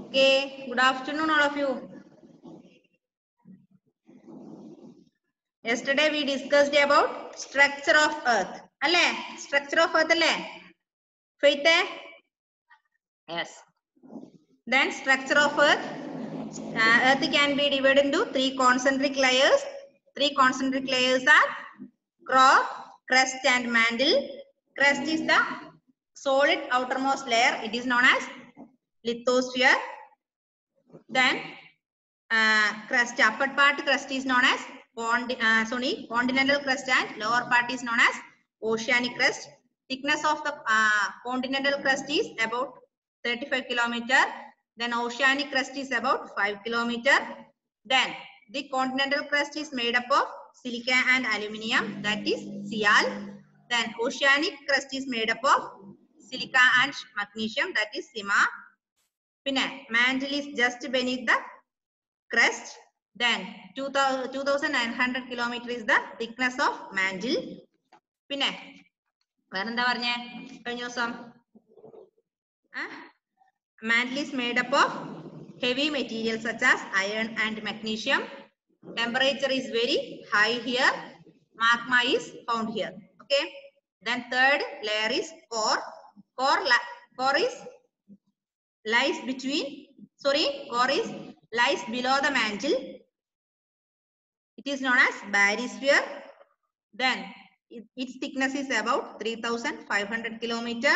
Okay, good afternoon, all of you. Yesterday we discussed about structure of earth. അല്ലേ structure of earth അല്ലേ Faith? Yes. Then structure of earth. Uh, earth can be divided into three concentric layers. Three concentric layers are crop, crust and mantle. Crust is the solid outermost layer. It is known as lithosphere. Then uh, crust, upper part crust is known as cont uh, sorry, continental crust and lower part is known as oceanic crust. Thickness of the uh, continental crust is about 35 kilometer. Then oceanic crust is about 5 kilometer. Then the continental crust is made up of silica and aluminium that is Sial. Then oceanic crust is made up of silica and magnesium that is Sima. പിന്നെ mantle is just beneath the crust. Then 2000 2900 kilometer is the thickness of mantle. പിന്നെ വേറെന്താ പറഞ്ഞേ കഴിഞ്ഞ ദിവസം mantle is made up of heavy materials such as iron and magnesium. Temperature is very high here. Magma is found here. Okay. Then third layer is core. Core, li- core is lies between, sorry, core is lies below the mantle. It is known as baryosphere. Then it- its thickness is about 3500 kilometer.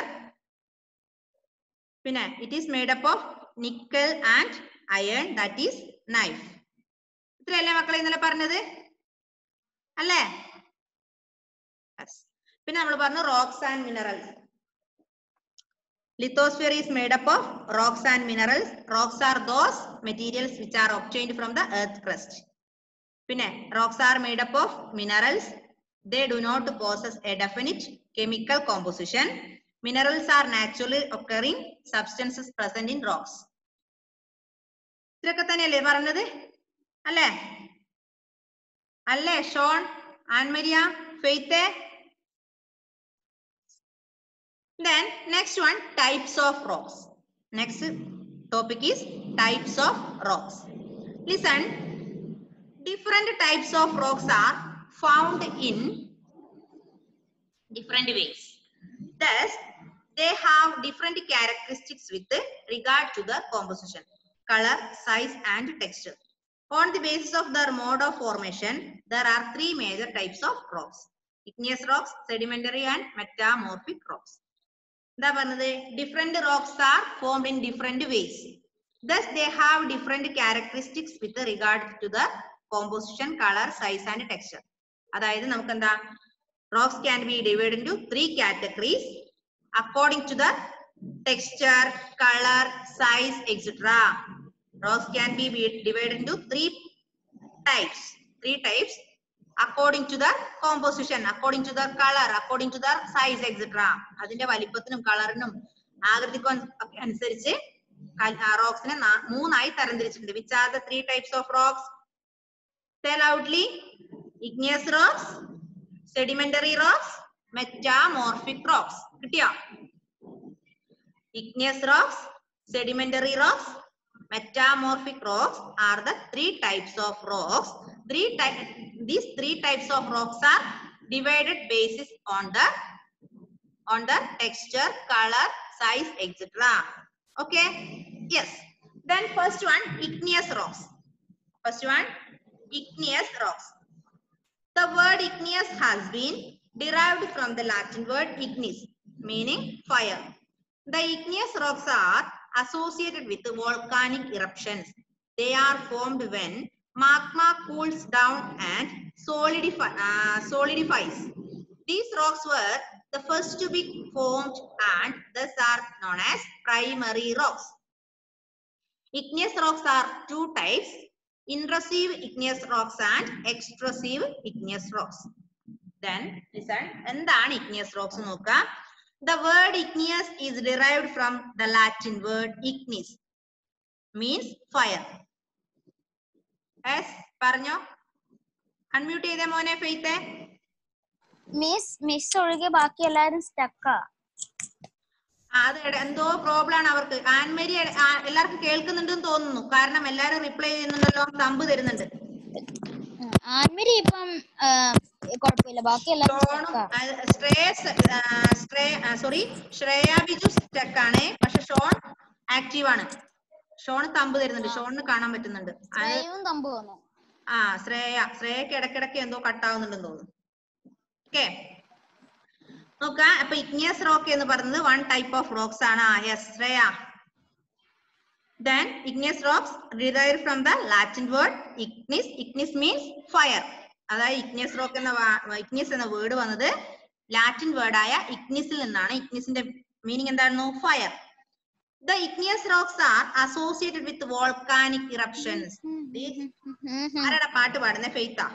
പിന്നെ it is made up of nickel and iron that is NiFe ഇത്രയല്ലേ മക്കളെ ഇന്നലെ പറഞ്ഞത് അല്ലേ Yes. പിന്നെ നമ്മൾ പറഞ്ഞു rocks and minerals lithosphere is made up of rocks and minerals rocks are those materials which are obtained from the earth crust പിന്നെ rocks are made up of minerals they do not possess a definite chemical composition minerals are naturally occurring substances present in rocks ഇതൊക്കെ തന്നെയല്ലേ പറഞ്ഞത് അല്ലേ അല്ലേ Shone Annmaria Faith then next one types of rocks next topic is types of rocks listen different types of rocks are found in different ways thus they have different characteristics with regard to the composition color size and texture on the basis of their mode of formation there are three major types of rocks igneous rocks sedimentary and metamorphic rocks എന്താ പറഞ്ഞത് different rocks are formed in different ways thus they have different characteristics with regard to the composition colour size and texture അതായത് നമുക്ക് എന്താ rocks can be divide into three categories according to the texture colour size etcetera rocks can be divide into three types three types according to the composition according to the colour according to the size etcetera അതിന്റെ വലിപ്പത്തിനും കളറിനും ആകൃതിക്കും ഒക്കെ അനുസരിച്ച് റോക്സിനെ മൂന്നായി തരംതിരിച്ചിട്ടുണ്ട് which are the three types of rocks loudly igneous rocks sedimentary rocks metamorphic rocks കിട്ടിയോ igneous rocks sedimentary rocks metamorphic rocks are the three types of rocks three type these three types of rocks are divided basis on the on the texture color size etc okay yes then first one igneous rocks first one igneous rocks the word igneous has been derived from the latin word ignis meaning fire the igneous rocks are associated with volcanic eruptions. They are formed when magma cools down and solidify, uh, solidifies. These rocks were the first to be formed and thus are known as primary rocks. Igneous rocks are two types, intrusive igneous rocks and extrusive igneous rocks. Then listen, എന്താണ് igneous rocks നോക്കാം The word igneous is derived from the Latin word ignis, means fire. Yes, പറഞ്ഞോ unmute ചെയ്തേ മോനെ ഫെയ്ത്തെ miss miss ഒഴികെ ബാക്കി എല്ലാരും സ്റ്റക്കാ അത് എട- എന്തോ പ്രോബ്ലം ആണ് അവർക്ക് ആൻമേരി എ- ആ, എല്ലാവർക്കും കേൾക്കുന്നുണ്ടെന്ന് തോന്നുന്നു കാരണം എല്ലാരും റിപ്ലൈ ചെയ്യുന്നുണ്ടല്ലോ തമ്പ് തരുന്നുണ്ട് ആൻമരി ഇപ്പം ആ, കുഴപ്പമില്ല ബാക്കി എല്ലാവരും ഷോണും stuck ആ. ആ, ശ്രേയസ് ആ, ശ്രേ സോറി ശ്രേയ ബിജു സ്റ്റക്ക് ആണ് പക്ഷെ ഷോൺ ആക്റ്റീവ് ആണ് ഷോൺ തമ്പ് തരുന്നുണ്ട് ഷോണിന് കാണാൻ പറ്റുന്നുണ്ട് അത് ശ്രേയവും തമ്പ് വന്നു ആ ശ്രേയ ശ്രേയക്ക് ഇടക്കിടക്ക് എന്തോ കട്ടാവുന്നുണ്ടെന്ന് തോന്നുന്നു ഓക്കെ നോക്കാം അപ്പൊ ഇഗ്നിയസ് റോക്ക് എന്ന് പറയുന്നത് വൺ ടൈപ്പ് ഓഫ് റോക്സ് ആണ് ആ yes Shreya then igneous rocks derived from the latin word ignis ignis means fire അതായത് ഇഗ്നിയസ് റോക്ക് എന്ന ഇഗ്നിയസ് എന്ന വേർഡ് വന്നത് ലാറ്റിൻ വേർഡ് ആയ ഇഗ്നിസിൽ നിന്നാണ് ഇഗ്നിസിന്റെ മീനിങ് എന്തായിരുന്നു fire the igneous rocks are associated with volcanic eruptions ആരാടാ പാട്ട് പാടുന്ന ഫെയ്ത്താ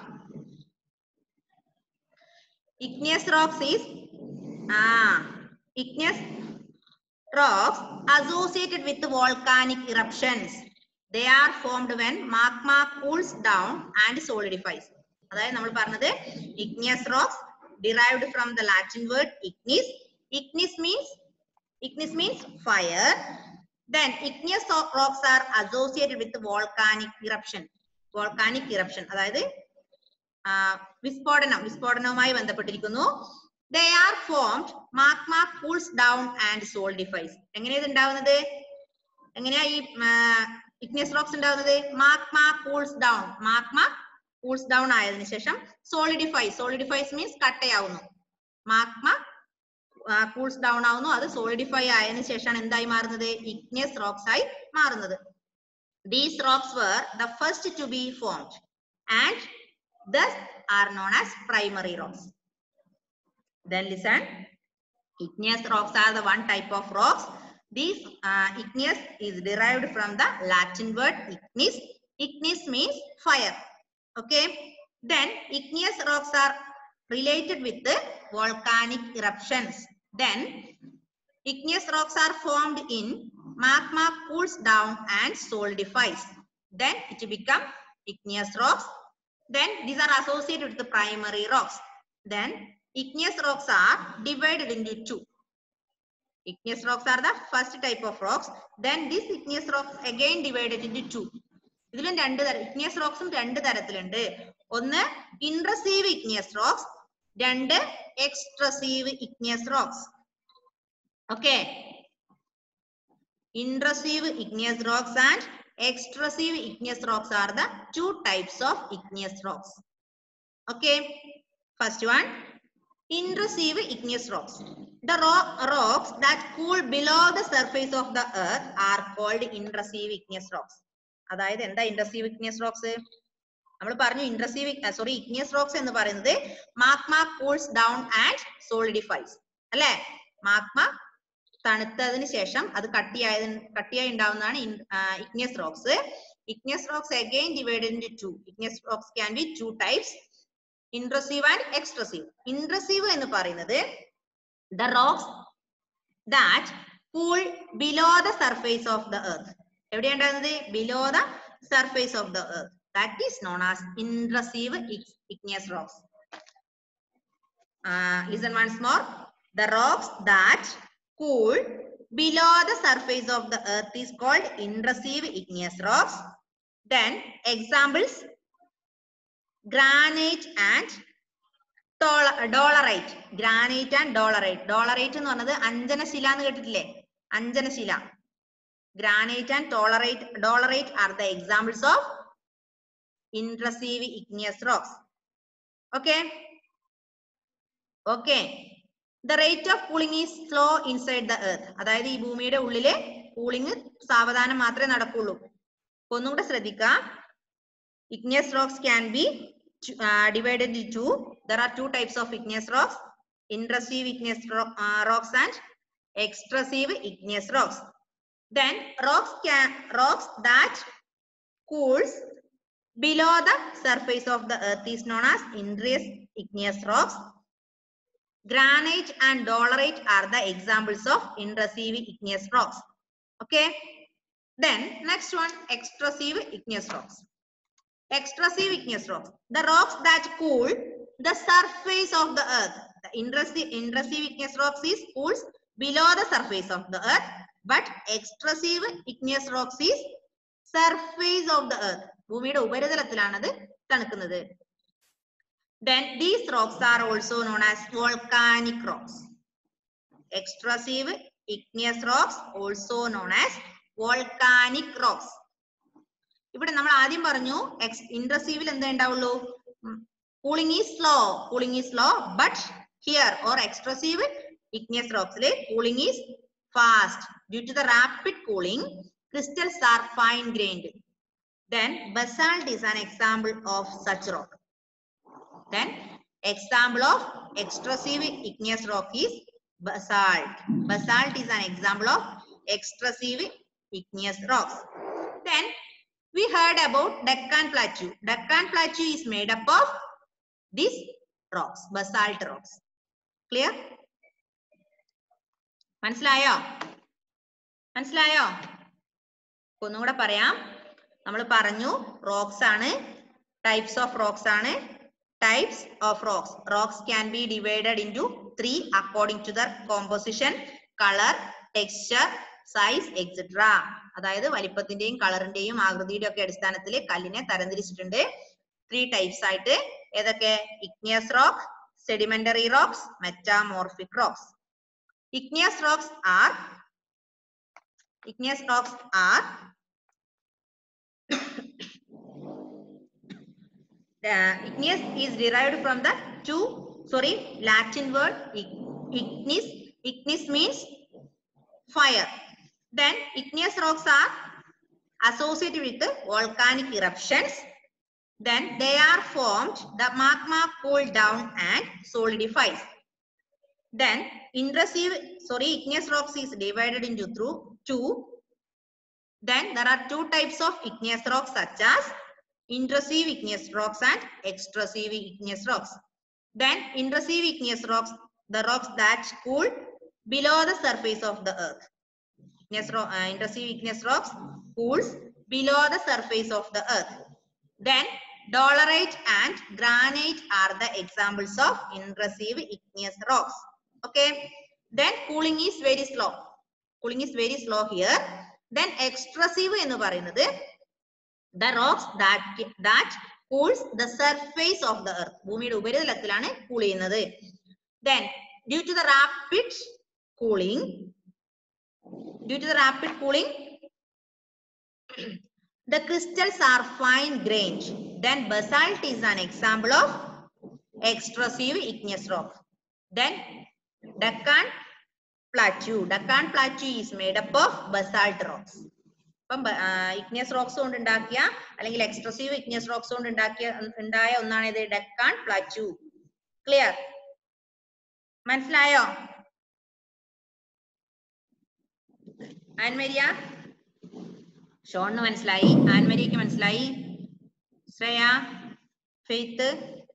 ഇഗ്നിയസ് റോക്സ് ഈസ് ആ igneous rocks associated with volcanic eruptions. They are formed when magma cools down and solidifies. അതായത് നമ്മൾ പറഞ്ഞത് igneous rocks derived from the Latin word ignis. Ignis means ignis means fire. Then igneous ro- rocks are associated with volcanic eruption. Volcanic eruption അതായത് ആ, വിസ്ഫോടനം വിസ്ഫോടനവുമായി ബന്ധപ്പെട്ടിരിക്കുന്നു they are formed magma cools down and solidifies എങ്ങനെയാ ഇത് ഉണ്ടാവുന്നത് എങ്ങനെയാ ഈ ഇഗ്നിയസ് റോക്സ് ഉണ്ടാവുന്നത് magma cools down magma cools down ആയതിനു ശേഷം സോളിഡിഫൈ സോളിഡിഫൈസ് മീൻസ് കട്ടയാവുന്നു മാഗ്മ കൂൾസ് ഡൗൺ ആവുന്നു അത് സോളിഡിഫൈ ആയതിനു ശേഷമാണ് എന്തായി മാറുന്നത് ഇഗ്നിയസ് റോക്സ് ആയി മാറുന്നത് these rocks were the first to be formed and thus are known as primary rocks. Then listen, igneous rocks are the one type of rocks. This uh, igneous is derived from the Latin word ignis. Ignis means fire. Okay. Then igneous rocks are related with the volcanic eruptions. Then igneous rocks are formed in magma cools down and solidifies. Then it become igneous rocks. Then these are associated with the primary rocks. Then igneous rocks are divided into two. Igneous rocks are the first type of rocks. Then these igneous rocks again divided into two. ഇതിലും രണ്ട് തരം igneous റോക്സും രണ്ട് തരത്തിലുണ്ട് ഒന്ന് intrusive igneous rocks രണ്ട് extrusive igneous rocks okay intrusive igneous rocks and extrusive igneous rocks are the two types of igneous rocks. Okay, first one, intrusive igneous rocks. The rock, rocks that cool below the surface of the earth are called intrusive igneous rocks. അതായത് എന്താ intrusive igneous rocks നമ്മൾ പറഞ്ഞു intrusive sorry igneous rocks എന്ന് പറയുന്നത് magma cools down and solidifies അല്ലെ magma തണുത്തതിന് ശേഷം അത് കട്ടിയായത് കട്ടിയായി ഉണ്ടാവുന്നതാണ് igneous rocks igneous rocks again divided into two igneous rocks can be two types intrusive and extrusive intrusive എന്ന് പറയുന്നത് the rocks that cool below the surface of the earth എവിടെയാണ് ഉണ്ടാകുന്നത് below the surface of the earth that is known as intrusive igneous rocks listen once more the rocks that cool below the surface of the earth is called intrusive igneous rocks. Then examples granite and tol- dolerite. Granite and dolerite. Dolerite എന്ന് പറഞ്ഞത് അഞ്ജനശില എന്ന് കേട്ടിട്ടില്ലേ അഞ്ജനശില granite and tolerite dolerite are the examples of intrusive igneous rocks. Okay. Okay. The rate of cooling is slow inside the earth അതായത് ഈ ഭൂമിയുടെ ഉള്ളില് കൂളിംഗ് സാവധാനം മാത്രമേ നടക്കുള്ളൂ ഒന്നും കൂടെ ശ്രദ്ധിക്കാം igneous rocks can be divided into there are two types of igneous rocks intrusive igneous rocks and extrusive igneous rocks then rocks can rocks that cools below the surface of the earth is known as intrusive igneous rocks Granite and dolerite are the examples of intrusive igneous rocks. Okay. Then next one, extrusive igneous rocks. Extrusive igneous rocks. The rocks that cool the surface of the earth. The intrusive, intrusive igneous rocks is cools below the surface of the earth, but extrusive igneous rocks is surface of the earth. ഭൂമിയുടെ ഉപരിതലത്തിലാണത് തണുക്കുന്നത്. Then these rocks are also known as volcanic rocks. Extrusive igneous rocks also known as volcanic rocks. ഇവിടെ നമ്മൾ ആദ്യം പറഞ്ഞു ഇൻട്രസീവിൽ എന്താ ഉണ്ടാവുള്ളൂ cooling is slow cooling is slow but here or extrusive igneous rocks le cooling is fast due to the rapid cooling crystals are fine grained then basalt is an example of such rock then example of extrusive igneous rock is basalt basalt is an example of extrusive igneous rocks then we heard about deccan plateau deccan plateau is made up of these rocks basalt rocks clear മനസ്സിലായോ മനസ്സിലായോ ഒന്നുകൂടെ പറയാം നമ്മൾ പറഞ്ഞു rocks ആണ് types of rocks ആണ് types of rocks rocks can be divided into three according to their composition colour texture size etcetera അതായത് വലിപ്പത്തിന്റെയും കളറിന്റെയും ആകൃതിയുടെ ഒക്കെ അടിസ്ഥാനത്തിൽ കല്ലിനെ തരംതിരിച്ചിട്ടുണ്ട് ത്രീ ടൈപ്സ് ആയിട്ട് ഏതൊക്കെ igneous rock sedimentary rocks metamorphic rocks igneous rocks are igneous rocks are the igneous is derived from the two sorry latin word ig- ignis ignis means fire then igneous rocks are associated with the volcanic eruptions then they are formed the magma cooled down and solidifies then intrusive, sorry, igneous rocks is divided into through two. Then there are two types of igneous rocks such as intrusive igneous rocks and extrusive igneous rocks. Then intrusive igneous rocks, the rocks that cool below the surface of the earth. Igneous ro- uh, intrusive igneous rocks cools below the surface of the earth. Then dolerite and granite are the examples of intrusive igneous rocks. Okay. Then cooling is very slow. Cooling is very slow here. Then extrusive എന്ന് പറയുന്നത് the rocks that that cools the surface of the earth. ഭൂമിയുടെ ഉപരിതലത്തിലാണ് cool ചെയ്യുന്നത്. Then due to the rapid cooling, due to the rapid cooling, the crystals are fine grained. Then basalt is an example of extrusive igneous rock. Then Deccan plateau. Deccan plateau is made up of basalt rocks. അപ്പം igneous rocks കൊണ്ട് ഉണ്ടാക്കിയ അല്ലെങ്കിൽ എക്സ്ട്രസീവ് igneous rocks കൊണ്ട് ഉണ്ടാക്കിയ ഉണ്ടായ ഒന്നാണ് ഇത് Deccan പ്ലാറ്റു clear മനസ്സിലായോ ആൻമരിയ ഷോണിന് മനസ്സിലായി ആൻമരിയക്ക് മനസ്സിലായി Shreya Faith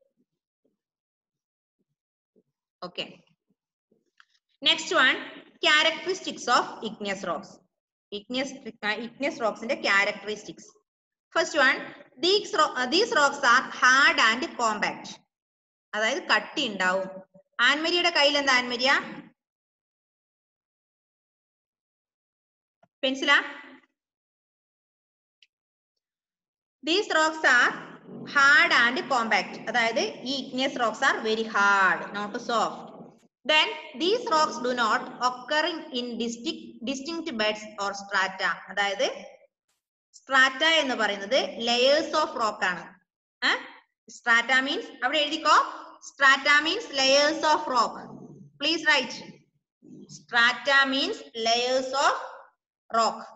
okay next one characteristics of igneous rocks igneous uh, igneous rocks ന്റെ characteristics first one these ro uh, these rocks are hard and compact അതായത് കട്ടി ഉണ്ടാവും ആൻമരിയുടെ കയ്യിൽ എന്താ Ann Maria പെൻസിലാ these rocks are hard and compact അതായത് ഈ igneous rocks are very hard not soft then these rocks do not occurring in distinct distinct beds or strata അതായത് strata എന്ന് പറയുന്നത് ലെയേഴ്സ് ഓഫ് റോക്ക് ആണ് സ്ട്രാറ്റ മീൻസ് അവിടെ എഴുതിക്കോ strata means layers of rock please write strata means layers of rock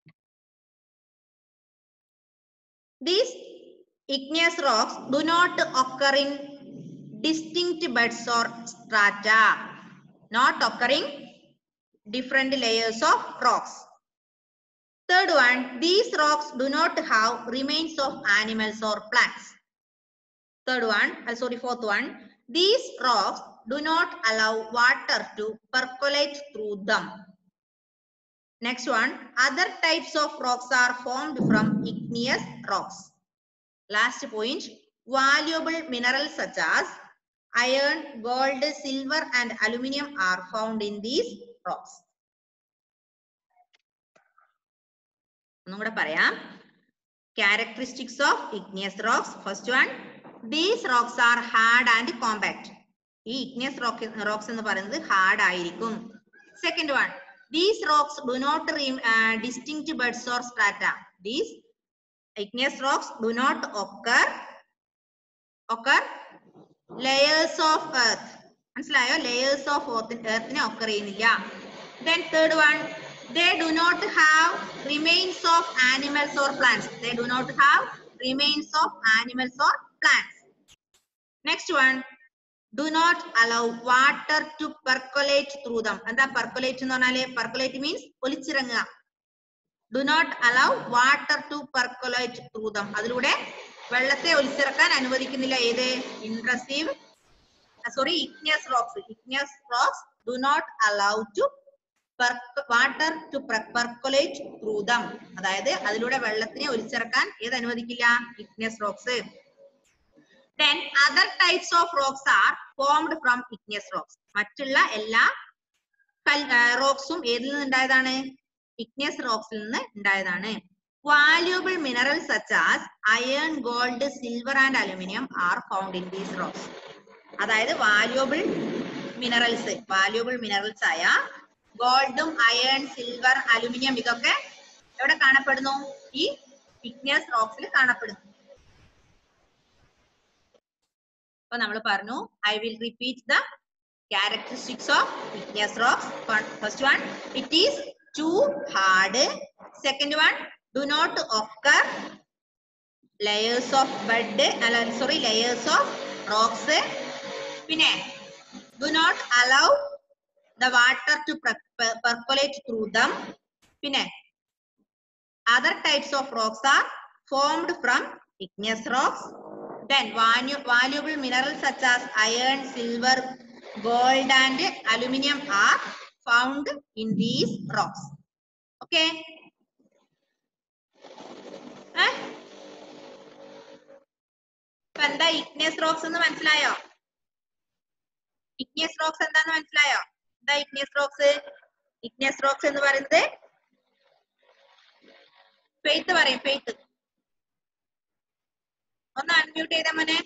These igneous rocks do not occur in distinct beds or strata, not occurring different layers of rocks. Third one, these rocks do not have remains of animals or plants. Third one, uh, sorry, fourth one, these rocks do not allow water to percolate through them. Next one, other types of rocks are formed from igneous rocks. Last point, valuable minerals such as iron, gold, silver and aluminium are found in these rocks ഒന്നും കൂടെ പറയാം characteristics of igneous rocks first one these rocks are hard and compact ഈ igneous rock rocks എന്ന് പറയുന്നത് hard ആയിരിക്കും second one these rocks do not distinct beds or strata these igneous rocks do not occur occur layers of earth മനസ്സിലായോ layers of earthനെ occur ചെയ്യുന്നില്ല then third one they do not have remains of animals or plants they do not have remains of animals or plants next one do not allow water to percolate through them എന്താ percolate എന്ന് പറഞ്ഞാല് percolate means ഒലിച്ചിറങ്ങുക do not allow water to percolate through them അതിലൂടെ വെള്ളത്തെ ഒലിച്ചിറക്കാൻ അനുവദിക്കുന്നില്ല ഏത് intrusive sorry igneous rocks igneous rocks do not allow to water to percolate through them അതായത് അതിലൂടെ വെള്ളത്തിനെ ഒലിച്ചിറക്കാൻ ഏത് അനുവദിക്കില്ല igneous rocks then other types of rocks are formed from igneous rocks മറ്റുള്ള എല്ലാ റോക്സും ഏതിൽ നിന്നുണ്ടായതാണ് ഇഗ്നിയസ് റോക്സിൽ നിന്ന് ഉണ്ടായതാണ് valuable minerals such as iron gold silver and aluminium are found in these rocks അതായത് വാല്യൂബിൾ മിനറൽസ് വാല്യൂബിൾ മിനറൽസ് ആയ ഗോൾഡും അയൺ സിൽവർ അലുമിനിയം ഇതൊക്കെ എവിടെ കാണപ്പെടുന്നു ഈ ഇഗ്നിയസ് റോക്സിൽ കാണപ്പെടുന്നു അപ്പൊ നമ്മൾ പറഞ്ഞു I will repeat the characteristics of igneous rocks first one it is too hard. Second one, do not occur layers of bed, sorry, layers of rocks. പിന്നെ do not allow the water to percolate through them. പിന്നെ other types of rocks are formed from igneous rocks. Then valuable minerals such as iron, silver, gold and aluminium are found in these rocks. Okay. Eh? എന്താ igneous rocks എന്ന് മനസ്സിലായോ igneous rocks എന്താന്ന് മനസ്സിലായോ എന്താ igneous rocks igneous rocks എന്ന് പറയുന്നത് faith പറയും faith ഒന്ന് അൺമ്യൂട്ട് ചെയ്ത മോനെ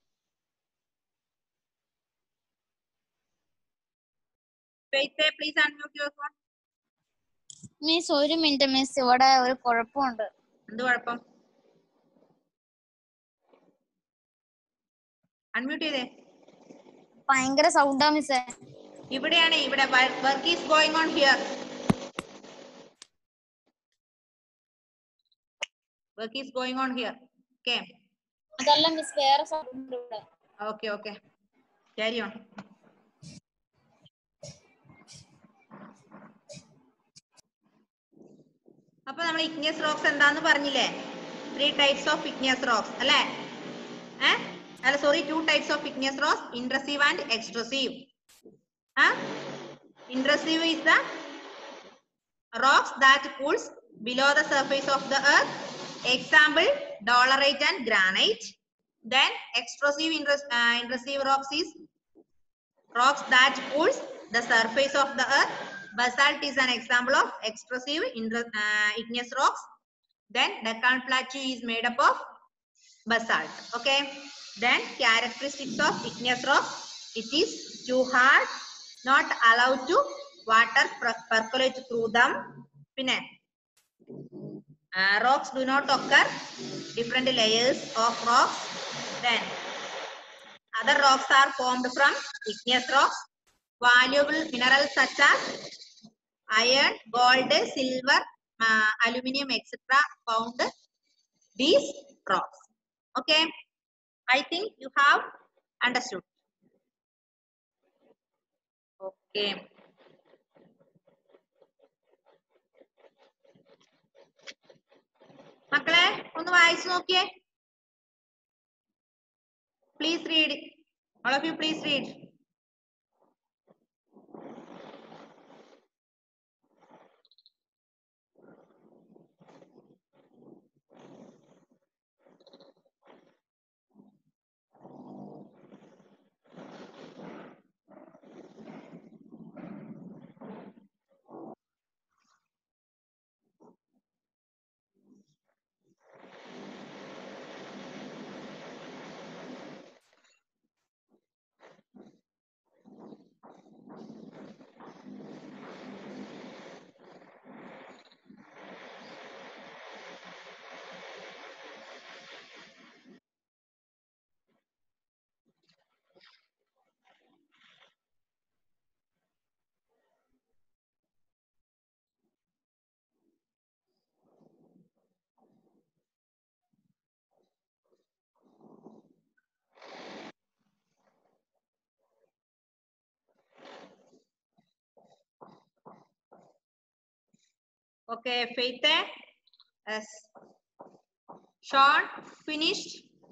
Faith please unmute your phone miss ഒരു മിനിറ്റ് മിസ് ഇവിടെ ഒരു കുഴപ്പമുണ്ട് എന്ത് കുഴപ്പം അൺമ്യൂട്ട് ചെയ്തേ ഭയങ്കര സൗണ്ടാ മിസ്സേ ഇവിടെയാണ് ഇവിടെ work is going on here work is going on here okay അതല്ല മിസ് വേറെ സൗണ്ട് ഇവിടെ ഓക്കെ ഓക്കെ ക്യാരി ഓൺ അപ്പൊ നമ്മൾ ഇഗ്നിയസ് റോക്സ് എന്താന്ന് പറഞ്ഞില്ലേ three types of igneous rocks അല്ലേ ഏഹ് അല്ല sorry two types of igneous rocks intrusive and extrusive intrusive is the rocks that cools below the surface of the earth example dolerite and granite then extrusive interest, uh, intrusive rocks is rocks that cools the surface of the earth basalt is an example of extrusive intru- uh, igneous rocks then deccan plateau is made up of basalt okay then characteristics of igneous rock it is too hard not allowed to water per- percolate through them പിന്നെ uh, rocks do not occur different layers of rocks then other rocks are formed from igneous rocks valuable minerals such as iron gold silver uh, aluminum etc found these rocks okay i think you have understood okay മക്കളെ ഒന്ന് വായിച്ചു നോക്കിയേ please read all of you please read Okay, Faith. Yes. Sean, finished?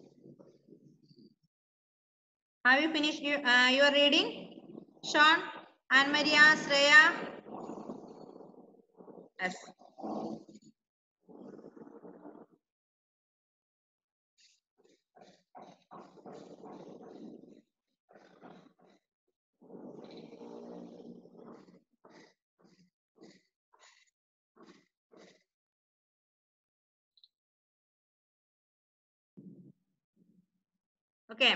Have you finished your, uh, your reading? Sean, Anne Maria, Shreya? Yes. Okay.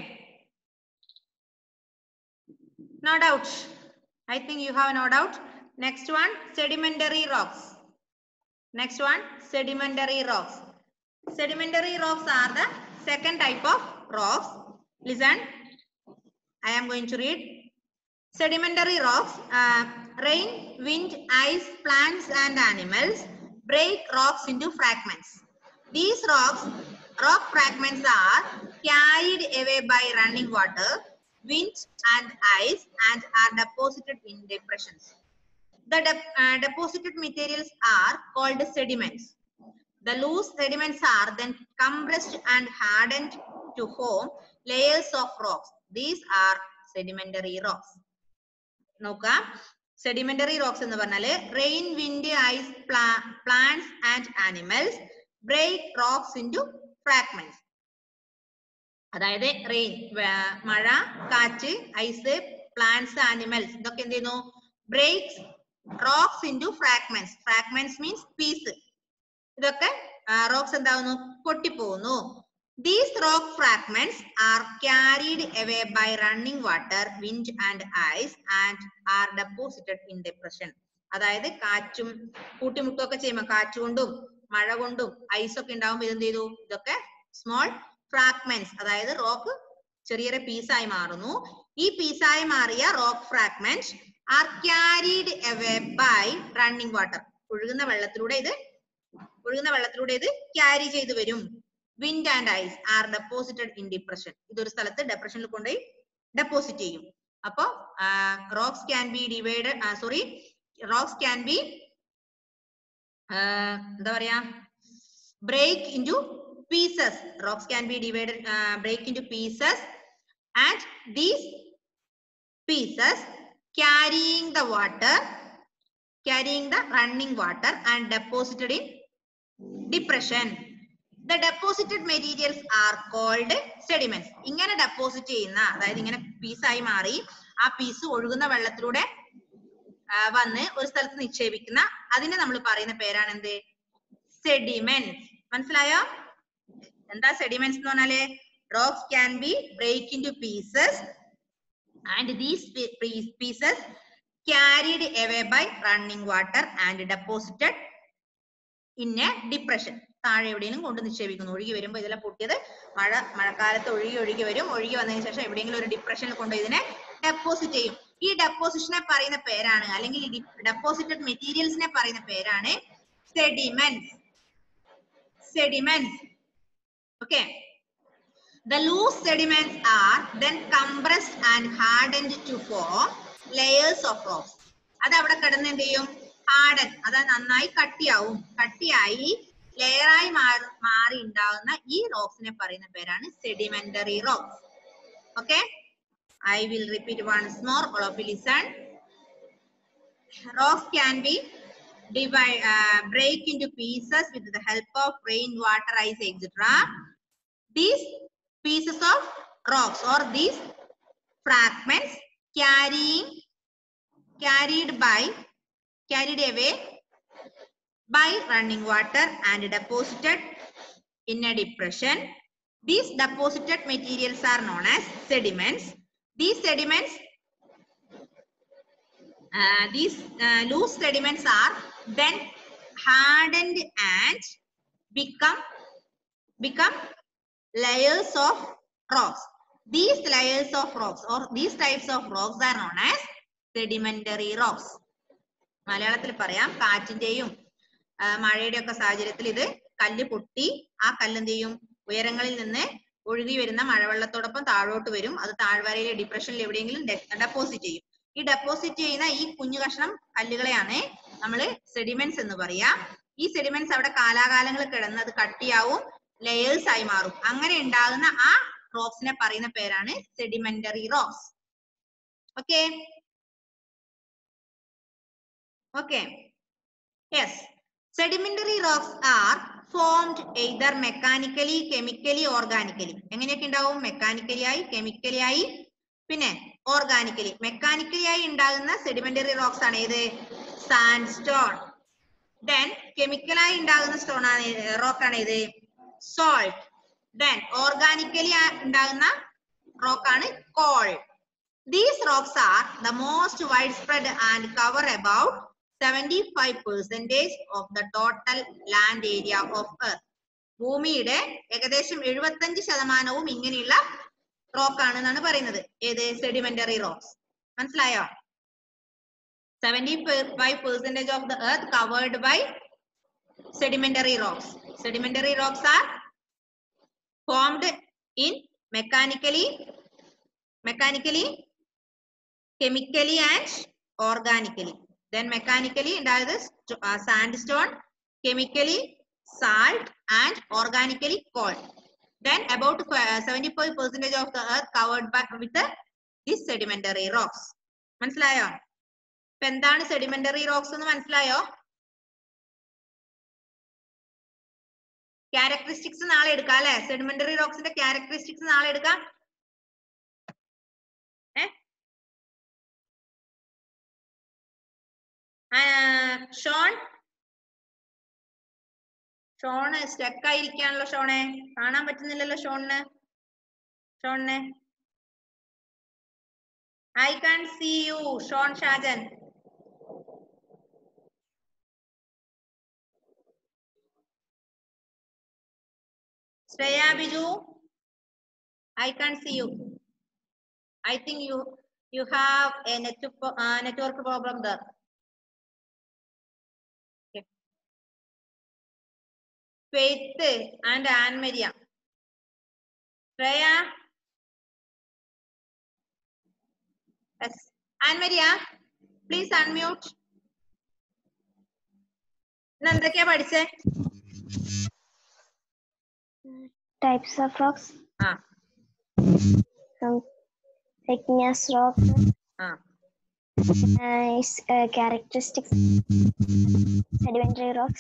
No doubt. I think you have no doubt. Next one, sedimentary rocks. Next one, sedimentary rocks. Sedimentary rocks are the second type of rocks. Listen, I am going to read. Sedimentary rocks, uh, rain, wind, ice, plants and animals break rocks into fragments. These rocks, rock fragments are carried away by running water, wind and ice and are deposited in depressions. The dep- uh, deposited materials are called sediments. The loose sediments are then compressed and hardened to form layers of rocks. These are sedimentary rocks. നോക്കാം sedimentary rocks എന്ന് പറഞ്ഞാല് rain wind ice plants and animals break rocks into fragments അതായത് rain മഴ കാറ്റ് ice plants animals ഇതൊക്കെ എന്ത് ചെയ്യുന്നു breaks rocks into fragments fragments means piece ഇതൊക്കെ റോക്സ് എന്താവുന്നു പൊട്ടിപ്പോകുന്നു these rock fragments are carried away by running water wind and ice and are deposited in depression അതായത് കാറ്റും കൂട്ടിമുട്ടുമൊക്കെ ചെയ്യുമ്പോൾ കാറ്റ് കൊണ്ടും മഴ കൊണ്ടും ഐസ് ഒക്കെ ഉണ്ടാവുമ്പോൾ ഇതെന്ത് ചെയ്തു ഇതൊക്കെ സ്മോൾ ഫ്രാഗ്മെന്റ്സ് അതായത് റോക്ക് ചെറിയ ചെറിയ പീസായി മാറുന്നു ഈ പീസായി മാറിയ rock fragment are carried away by running water ഒഴുകുന്ന വെള്ളത്തിലൂടെ ഇത് ഒഴുകുന്ന വെള്ളത്തിലൂടെ ഇത് ക്യാരി ചെയ്തു വരും wind and ice are deposited in depression ഇതൊരു സ്ഥലത്ത് ഡെപ്രഷനിൽ കൊണ്ടുപോയി ഡെപ്പോസിറ്റ് ചെയ്യും അപ്പോ rocks can be divide sorry rocks can be എന്താ പറയാ break into pieces rocks can be divided break into pieces and these pieces carrying the water carrying the running water and deposited in depression the deposited materials are called sediments ഇങ്ങനെ deposit ചെയ്യുന്ന അതായത് ഇങ്ങനെ പീസായി മാറി ആ piece ഒഴുകുന്ന വെള്ളത്തിലൂടെ ആ, വന്ന് ഒരു സ്ഥലത്ത് നിക്ഷേപിക്കുന്ന അതിനെ നമ്മൾ പറയുന്ന പേരാണ് എന്ത് സെഡിമെന്റ്സ് മനസ്സിലായോ എന്താ സെഡിമെന്റ്സ് എന്ന് പറഞ്ഞാല് rocks can be break into pieces and these pe- pe- pieces carried away by running water and deposited in a depression താഴെ എവിടെയെങ്കിലും കൊണ്ട് നിക്ഷേപിക്കുന്നു ഒഴുകി വരുമ്പോൾ ഇതെല്ലാം പൊട്ടിയത് മഴ മഴക്കാലത്ത് ഒഴുകി ഒഴുകി വരും ഒഴുകി വന്നതിന് ശേഷം എവിടെയെങ്കിലും ഒരു ഡിപ്രഷനിൽ കൊണ്ട് ഇതിനെ ഡെപ്പോസിറ്റ് ചെയ്യും ഈ ഡെപ്പോസിഷനെ പറയുന്ന പേരാണ് അല്ലെങ്കിൽ ഈ ഡെപ്പോസിറ്റഡ് മെറ്റീരിയൽസിനെ പറയുന്ന പേരാണ് sediments sediments okay The loose sediments are then compressed and hardened to form layers of rocks. അത് അവിടെ കിടന്ന് എന്ത് ചെയ്യും ഹാർഡൻ അത് നന്നായി കട്ടിയാവും കട്ടിയായി ലെയറായി മാറി മാറി ഉണ്ടാകുന്ന ഈ റോക്സിനെ പറയുന്ന പേരാണ് sedimentary rocks okay I will repeat once more all of listen rocks can be divide uh, break into pieces with the help of rain water ice etc these pieces of rocks or these fragments carrying carried by carried away by running water and deposited in a depression these deposited materials are known as sediments these sediments uh, these uh, loose sediments are then hardened and become become layers of rocks. These layers of rocks or these types of rocks are known as sedimentary rocks. മലയാളത്തിൽ പറയാം കാറ്റിന്റെയും ആ, മഴയുടെ ഒക്കെ സാഹചര്യത്തിൽ ഇത് കല്ല് പൊട്ടി ആ കല്ല് എന്ത് ചെയ്യും ഉയരങ്ങളിൽ നിന്ന് ഒഴുകി വരുന്ന മഴവെള്ളത്തോടൊപ്പം താഴോട്ട് വരും അത് താഴ്വരയിലെ ഡിപ്രഷനിൽ എവിടെയെങ്കിലും ഡെപ്പോസിറ്റ് ചെയ്യും ഈ ഡെപ്പോസിറ്റ് ചെയ്യുന്ന ഈ കുഞ്ഞു കഷ്ണം കല്ലുകളെയാണ് നമ്മള് സെഡിമെന്റ്സ് എന്ന് പറയാ ഈ സെഡിമെന്റ്സ് അവിടെ കാലാകാലങ്ങൾ കിടന്ന് അത് കട്ടിയാവും ലെയേഴ്സ് ആയി മാറും അങ്ങനെ ഉണ്ടാകുന്ന ആ റോക്സിനെ പറയുന്ന പേരാണ് sedimentary rocks okay okay yes sedimentary rocks are formed either mechanically chemically organically എങ്ങനെയൊക്കെ ഉണ്ടാവും മെക്കാനിക്കലി ആയി കെമിക്കലി ആയി പിന്നെ ഓർഗാനിക്കലി മെക്കാനിക്കലി ആയി ഉണ്ടാകുന്ന സെഡിമെന്ററി റോക്സ് ആണ് ഏത് സാൻഡ് സ്റ്റോൺ ദെൻ കെമിക്കലായി ഉണ്ടാകുന്ന സ്റ്റോൺ ആണ് റോക്ക് ആണ് ഇത് സോൾട്ട് ദെൻ ഓർഗാനിക്കലി ഉണ്ടാകുന്ന റോക്ക് ആണ് coal these rocks are the most wide spread and cover about seventy five percentage of the total land area of earth ഭൂമിയുടെ ഏകദേശം എഴുപത്തഞ്ച് ശതമാനവും ഇങ്ങനെയുള്ള റോക്ക് ആണ് എന്നാണ് പറയുന്നത് ഏത് സെഡിമെന്ററി റോക്സ് മനസ്സിലായോ seventy five percentage of the earth covered by sedimentary rocks. Sedimentary rocks are formed in mechanically, mechanically, chemically and organically. Then mechanically ഉണ്ടായത് st- uh, sandstone, chemically salt and organically coal. Then about uh, 75 percentage of the earth covered by with the, these sedimentary rocks. മനസ്സിലായോ ഇപ്പൊ എന്താണ് sedimentary rocks എന്ന് മനസ്സിലായോ characteristics നാളെ എടുക്കാം അല്ലെ sedimentary റോക്സിന്റെ characteristics നാളെ എടുക്കാം ഏ ആ, ഷോൺ ഷോണ് സ്റ്റക്ക് ആയിരിക്കാണല്ലോ ഷോണെ കാണാൻ പറ്റുന്നില്ലല്ലോ ഷോണിന് ഷോണിനെ I can see you Shaun Shajan Shreya Biju I can't see you. I think you you have a network uh, network problem there. Okay. Faith and Anne Maria. Shreya. Yes. Anne Maria, please unmute. ഇന്ന് എന്തൊക്കെയാ പഠിച്ചേ types of rocks ആ some igneous rock ആ uh, is, uh, characteristics sedimentary rocks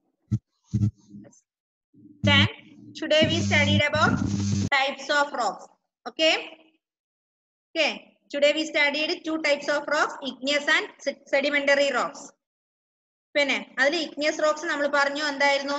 Then today we studied about types of rocks. Okay. Okay. Today we studied two types of rocks, igneous and se- sedimentary rocks. പിന്നെ അതിൽ igneous rocks നമ്മൾ പറഞ്ഞു എന്തായിരുന്നു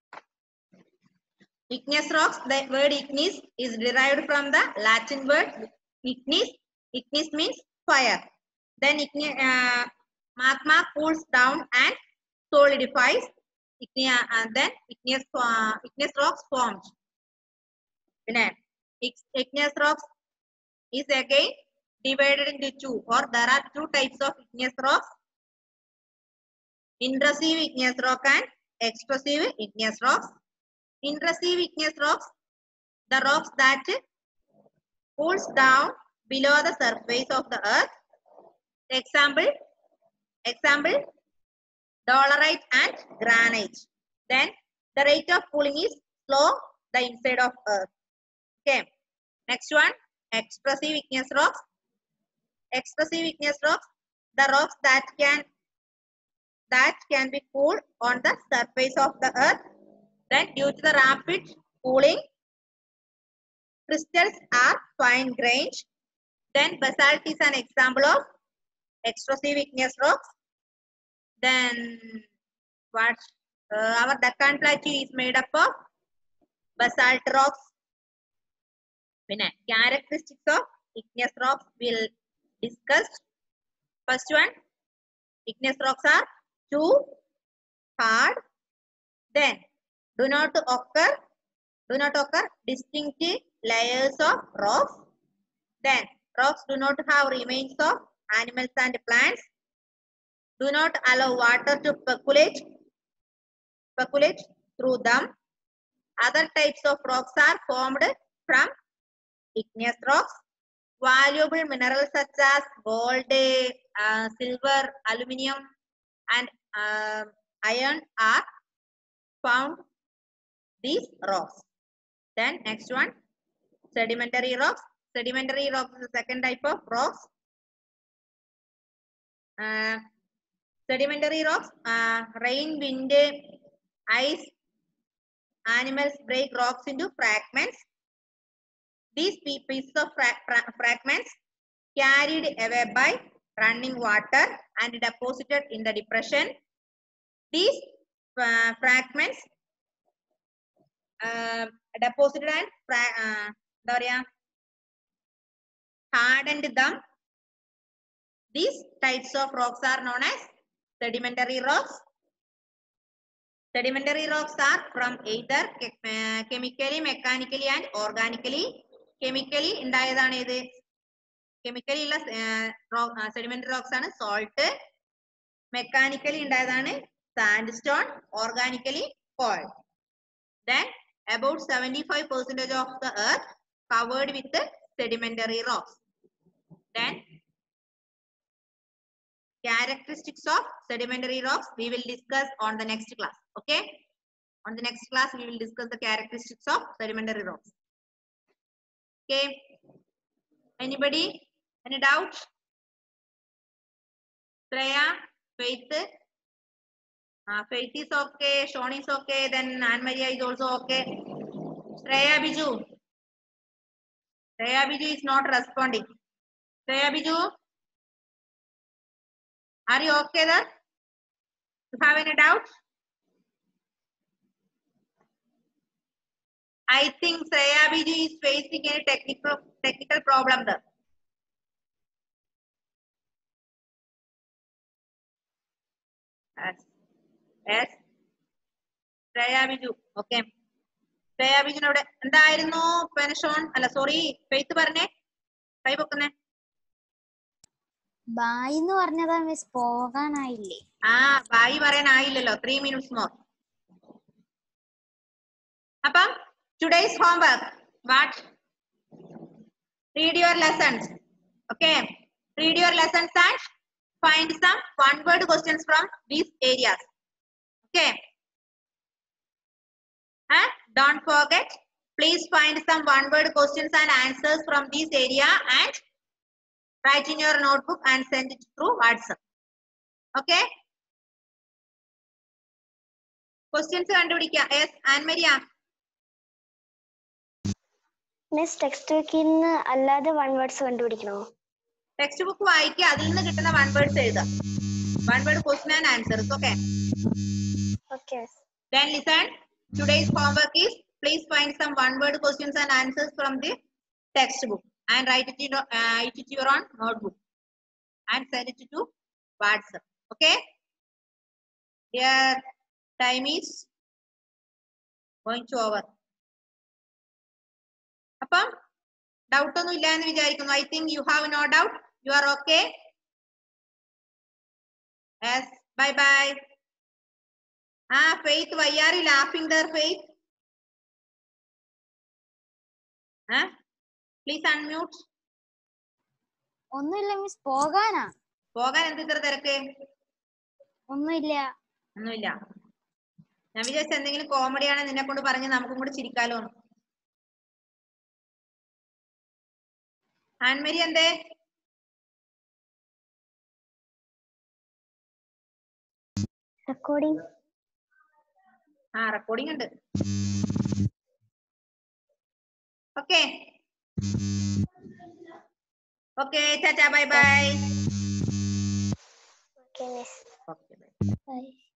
igneous rocks the word igneous is derived from the latin word ignis ignis means fire then igneous uh, magma cools down and solidifies igneous and then igneous uh, igneous rocks formed പിന്നെ ig- igneous rocks is again divided into two or there are two types of igneous rocks intrusive igneous rock and extrusive igneous rocks intrusive igneous rocks the rocks that cools down below the surface of the earth example example dolerite and granite. Then the rate of cooling is slow the inside of earth. Okay. Next one, expressive igneous rocks. Expressive igneous rocks, the rocks that can that can be cooled on the surface of the earth. Then due to the rapid cooling, crystals are fine grained. Then basalt is an example of expressive igneous rocks. Then what uh, our Deccan Plateau is made up of basalt rocks. പിന്നെ characteristics of igneous rocks will discuss. First one, igneous rocks are too hard. Then do not occur, do not occur distinct layers of rocks. Then rocks do not have remains of animals and plants do not allow water to percolate percolate through them other types of rocks are formed from igneous rocks valuable minerals such as gold uh, silver aluminum and um, iron are found these rocks. Then next one, sedimentary rocks. Sedimentary rocks is the second type of rocks. Uh, sedimentary rocks, uh, rain, wind, ice, animals break rocks into fragments. These pe- pieces of fra- fra- fragments carried away by running water and deposited in the depression. These uh, fragments uh, deposited and fra- uh, എന്താ പറയാ hardened them. These types of rocks are known as sedimentary rocks. Sedimentary rocks are from either che- uh, chemically, mechanically and organically. Chemically ഉണ്ടായതാണ് ഇത് chemically ഉള്ള sedimentary rocks ആണ് salt mechanically ഉണ്ടായതാണ് sandstone organically coal then about seventy five percentage of the earth covered with sedimentary rocks then characteristics of sedimentary rocks we will discuss on the next class okay on the next class we will discuss the characteristics of sedimentary rocks okay anybody any doubt Shreya faith uh, faith is okay Sean is okay then Anne Maria is also okay Shreya Biju Shreya Biju is not responding Shreya Biju are you okay there? You have any doubt? I think Shreya Biju is facing any technical technical problem there. Yes. Yes. Shreya Biju. Okay. Shreya Biju അവിടെ എന്തായിരുന്നു പെനഷോൺ അല്ല sorry faith പറഞ്ഞേ കൈ പൊക്കുന്നേ bye എന്ന് പറഞ്ഞതാ miss പോകാനായില്ലേ ആ bye പറയാനായില്ലല്ലോ ത്രീ മിനിറ്റ്സ് മോർ അപ്പം today's homework what read your lessons okay read your lessons and find some one word questions from these areas okay don't forget please find some one word questions and answers from these area and write in your notebook and send it through WhatsApp. Okay? Questions കണ്ടുപിടിക്കാം yes Annmaria miss text ബുക്കിൽ നിന്ന് അല്ലാതെ one words കണ്ടുപിടിക്കണോ text book വായിക്കുക അതിൽ നിന്ന് കിട്ടുന്ന one words എഴുതുക one word question and answers okay okay then listen today's homework is please find some one word questions and answers from the textbook and write it in uh, write it your own notebook and send it to whatsapp okay here time is going to over അപ്പം doubt ഒന്നും ഇല്ല എന്ന് വിചാരിക്കുന്നു I think you have no doubt you are okay yes bye bye ആ Faith why are laughing there Faith please unmute ഒന്നുമില്ല miss പോകാനാ പോകാൻ എന്ത് ഇത്ര തിരക്ക് ഒന്നുമില്ല ഒന്നുമില്ല ഞാൻ വിചാരിച്ച എന്തെങ്കിലും കോമഡിയാണ് നിന്നെ കൊണ്ട് പറഞ്ഞ് നമുക്കും കൂടി ചിരിക്കാലോ എന്ന്. ആൻമരി എന്തേ റെക്കോർഡിംഗ് ആ റെക്കോർഡിംഗ് ഉണ്ട് ഓക്കെ ഓക്കെ ചാച്ചാ bye bye okay miss okay bye by